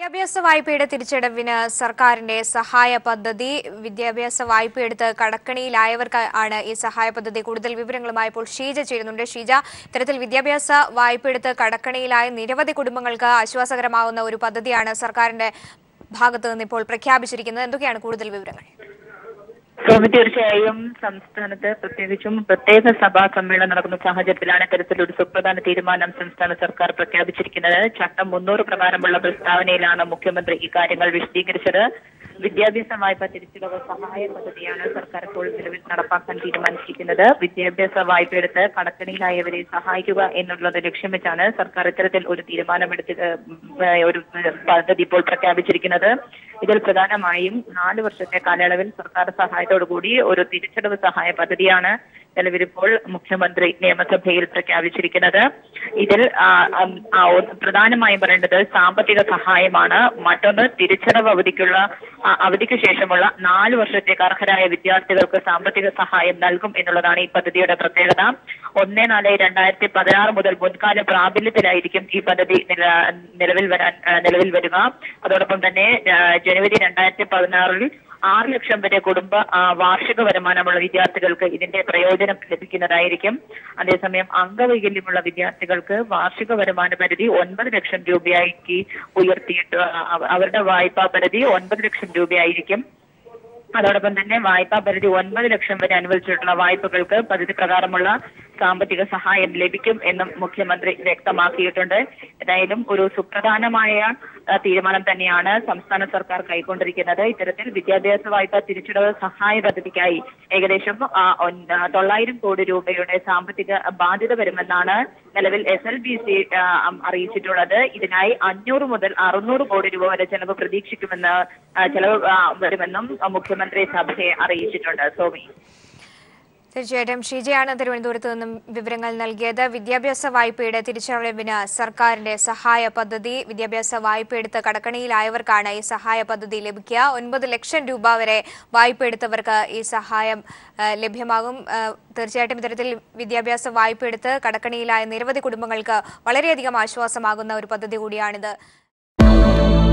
വിദ്യാഭ്യാസ വായ്പയുടെ തിരിച്ചടവിന് സർക്കാരിന്റെ സഹായ പദ്ധതി വിദ്യാഭ്യാസ വായ്പയെടുത്ത് കടക്കണിയിലായവർക്ക് ആണ് ഈ സഹായ പദ്ധതി കൂടുതൽ വിവരങ്ങളുമായി ഇപ്പോൾ ഷീജ ചേരുന്നുണ്ട് ഷീജ ഇത്തരത്തിൽ വിദ്യാഭ്യാസ വായ്പയെടുത്ത് കടക്കണിയിലായ നിരവധി കുടുംബങ്ങൾക്ക് ആശ്വാസകരമാവുന്ന ഒരു പദ്ധതിയാണ് സർക്കാരിന്റെ ഭാഗത്ത് നിന്ന് ഇപ്പോൾ പ്രഖ്യാപിച്ചിരിക്കുന്നത് എന്തൊക്കെയാണ് കൂടുതൽ വിവരങ്ങൾ സ്വാമി തീർച്ചയായും സംസ്ഥാനത്ത് പ്രത്യേകിച്ചും പ്രത്യേക സഭാ സമ്മേളനം നടക്കുന്ന സാഹചര്യത്തിലാണ് ഇത്തരത്തിലൊരു സുപ്രധാന തീരുമാനം സംസ്ഥാന സർക്കാർ പ്രഖ്യാപിച്ചിരിക്കുന്നത് ചട്ടം മുന്നൂറ് പ്രകാരമുള്ള പ്രസ്താവനയിലാണ് മുഖ്യമന്ത്രി ഇക്കാര്യങ്ങൾ വിശദീകരിച്ചത് വിദ്യാഭ്യാസ വായ്പ തിരിച്ചടവ് സഹായ പദ്ധതിയാണ് സർക്കാർ ഇപ്പോൾ നിലവിൽ നടപ്പാക്കാൻ തീരുമാനിച്ചിരിക്കുന്നത് വിദ്യാഭ്യാസ വായ്പയെടുത്ത് കടക്കണിയിലായവരെ സഹായിക്കുക എന്നുള്ളത് ലക്ഷ്യം വെച്ചാണ് സർക്കാർ ഇത്തരത്തിൽ ഒരു തീരുമാനമെടുത്ത് ഏഹ്, ഒരു പദ്ധതി ഇപ്പോൾ പ്രഖ്യാപിച്ചിരിക്കുന്നത് ഇതിൽ പ്രധാനമായും നാല് വർഷത്തെ കാലയളവിൽ സർക്കാർ സഹായത്തോടു കൂടി ഒരു തിരിച്ചടവ് സഹായ പദ്ധതിയാണ് നിലവിലിപ്പോൾ മുഖ്യമന്ത്രി നിയമസഭയിൽ പ്രഖ്യാപിച്ചിരിക്കുന്നത് ഇതിൽ ആ, ഉം, ആ, ഒന്ന് പ്രധാനമായും പറയേണ്ടത് സാമ്പത്തിക സഹായമാണ് മറ്റൊന്ന് തിരിച്ചടവ് അവധിക്കുള്ള ആ, അവധിക്ക് ശേഷമുള്ള നാല് വർഷത്തേക്ക് അർഹരായ വിദ്യാർത്ഥികൾക്ക് സാമ്പത്തിക സഹായം നൽകും എന്നുള്ളതാണ് ഈ പദ്ധതിയുടെ പ്രത്യേകത ഒന്ന് നാല് രണ്ടായിരത്തി പതിനാറ് മുതൽ മുൻകാല പ്രാബല്യത്തിലായിരിക്കും ഈ പദ്ധതി നില- നിലവിൽ വരാൻ ആ, നിലവിൽ വരിക അതോടൊപ്പം തന്നെ ആ, ജനുവരി രണ്ടായിരത്തി പതിനാറിൽ ആറ് ലക്ഷം വരെ കുടുംബ ആ, വാർഷിക വരുമാനമുള്ള വിദ്യാർത്ഥികൾക്ക് ഇതിന്റെ പ്രയോജനം ലഭിക്കുന്നതായിരിക്കും അതേസമയം അംഗവൈകല്യമുള്ള വിദ്യാർത്ഥികൾക്ക് വാർഷിക വരുമാന പരിധി ഒൻപത് ലക്ഷം രൂപയാക്കി ഉയർത്തിയിട്ട് ആ, അവ- അവരുടെ വായ്പാ പരിധി ഒൻപത് ലക്ഷം രൂപയായിരിക്കും അതോടൊപ്പം തന്നെ വായ്പാ പരിധി ഒൻപത് ലക്ഷം വരെ അനുവദിച്ചിട്ടുള്ള വായ്പകൾക്ക് പദ്ധതി പ്രകാരമുള്ള സാമ്പത്തിക സഹായം ലഭിക്കും എന്നും മുഖ്യമന്ത്രി വ്യക്തമാക്കിയിട്ടുണ്ട് ഏതായാലും ഒരു സുപ്രധാനമായ ആ, തീരുമാനം തന്നെയാണ് സംസ്ഥാന സർക്കാർ കൈക്കൊണ്ടിരിക്കുന്നത് ഇത്തരത്തിൽ വിദ്യാഭ്യാസ വായ്പ തിരിച്ചടവ് സഹായ പദ്ധതിക്കായി ഏകദേശം ആ, ഒൻ- ആ, തൊള്ളായിരം കോടി രൂപയുടെ സാമ്പത്തിക ബാധ്യത വരുമെന്നാണ് നിലവിൽ എസ് എൽ ബി സി അറിയിച്ചിട്ടുള്ളത് ഇതിനായി അഞ്ഞൂറ് മുതൽ അറുന്നൂറ് കോടി രൂപ വരെ ചെലവ് പ്രതീക്ഷിക്കുമെന്ന് ആ, ചെലവ് ആ, വരുമെന്നും ആ, മുഖ്യമന്ത്രി സഭയെ അറിയിച്ചിട്ടുണ്ട് സോമി തീർച്ചയായിട്ടും ഷീജയാണ് തിരുവനന്തപുരത്ത് നിന്നും വിവരങ്ങൾ നൽകിയത് വിദ്യാഭ്യാസ വായ്പയുടെ തിരിച്ചടവിന് സർക്കാരിന്റെ സഹായ പദ്ധതി വിദ്യാഭ്യാസ വായ്പയെടുത്ത് കടക്കണിയിലായവർക്കാണ് ഈ സഹായ പദ്ധതി ലഭിക്കുക ഒൻപത് ലക്ഷം രൂപ വരെ വായ്പ എടുത്തവർക്ക് ഈ സഹായം ആ, ലഭ്യമാകും ആ, തീർച്ചയായിട്ടും ഇത്തരത്തിൽ വിദ്യാഭ്യാസ വായ്പയെടുത്ത് കടക്കണിയിലായ നിരവധി കുടുംബങ്ങൾക്ക് വളരെയധികം ആശ്വാസമാകുന്ന ഒരു പദ്ധതി കൂടിയാണിത്